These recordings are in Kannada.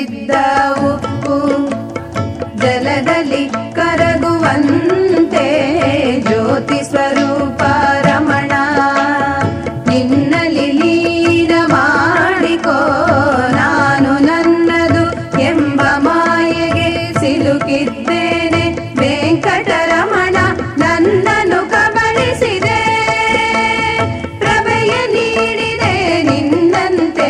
ಬಿದ್ದ ಉಪ್ಪು ಜಲದಲ್ಲಿ ಕರಗುವಂತೆ ಜ್ಯೋತಿ ಸ್ವರೂಪ ರಮಣ ನಿನ್ನಲ್ಲಿ ಲೀನ ಮಾಡಿಕೋ ನಾನು ನನ್ನದು ಎಂಬ ಮಾಯೆಗೆ ಸಿಲುಕಿದ್ದೇನೆ ವೆಂಕಟರಮಣ ನನ್ನನ್ನು ಕಬಳಿಸಿದೆ ಪ್ರಭೆಯ ನೀಡಿದೆ ನಿನ್ನಂತೆ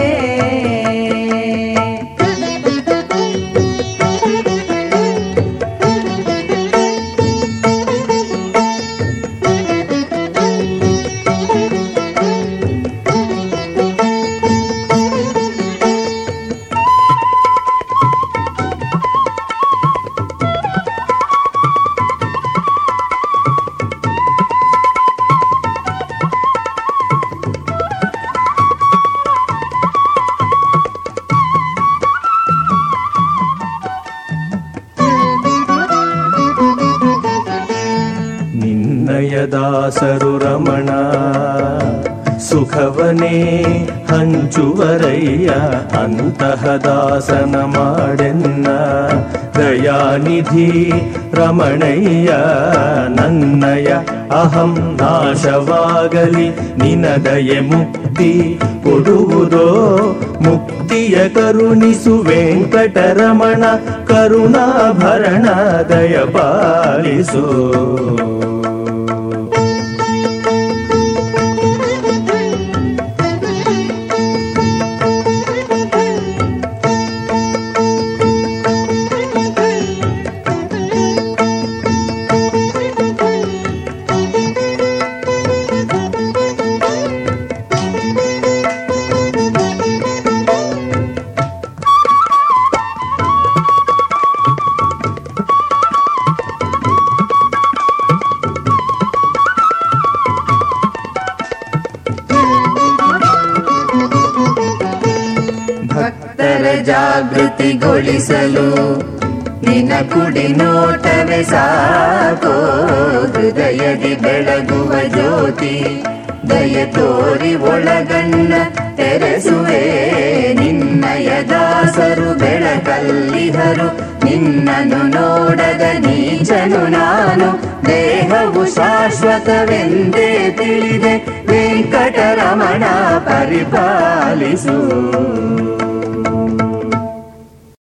ನಿನ್ನಯ ದಾಸರು ರಮಣ ಸುಖವನೇ ಹಂಚುವರಯ್ಯ ಅಂತಹ ದಾಸನ ಮಾಡೆನ್ನ ದಯಾನಿಧಿ ರಮಣಯ್ಯ ನನ್ನಯ ಅಹಂ ನಾಶವಾಗಲಿ ನಿನದಯೆ ಮುಕ್ತಿ ಕೊಡುವುದೋ ಮುಕ್ತಿಯ ಕರುಣಿಸು ವೆಂಕಟರಮಣ ಕರುಣಾಭರಣ ದಯ ಪಾಲಿಸು ಭಕ್ತರ ಜಾಗೃತಿಗೊಳಿಸಲು ನಿನ ಕುಡಿ ನೋಟವೇ ಸಾಕೋ ಹೃದಯದಿ ಬೆಳಗುವ ಜ್ಯೋತಿ ದಯ ತೋರಿ ಒಳಗಣ್ಣ ತೆರೆಸುವೆ ನಿನ್ನಯ ದಾಸರು ಬೆಳಕಲ್ಲಿಹರು ನಿನ್ನನ್ನು ನೋಡದ ನೀಚನು ನಾನು ದೇಹವು ಶಾಶ್ವತವೆಂದೇ ತಿಳಿದೆ ವೆಂಕಟರಮಣ ಪರಿಪಾಲಿಸು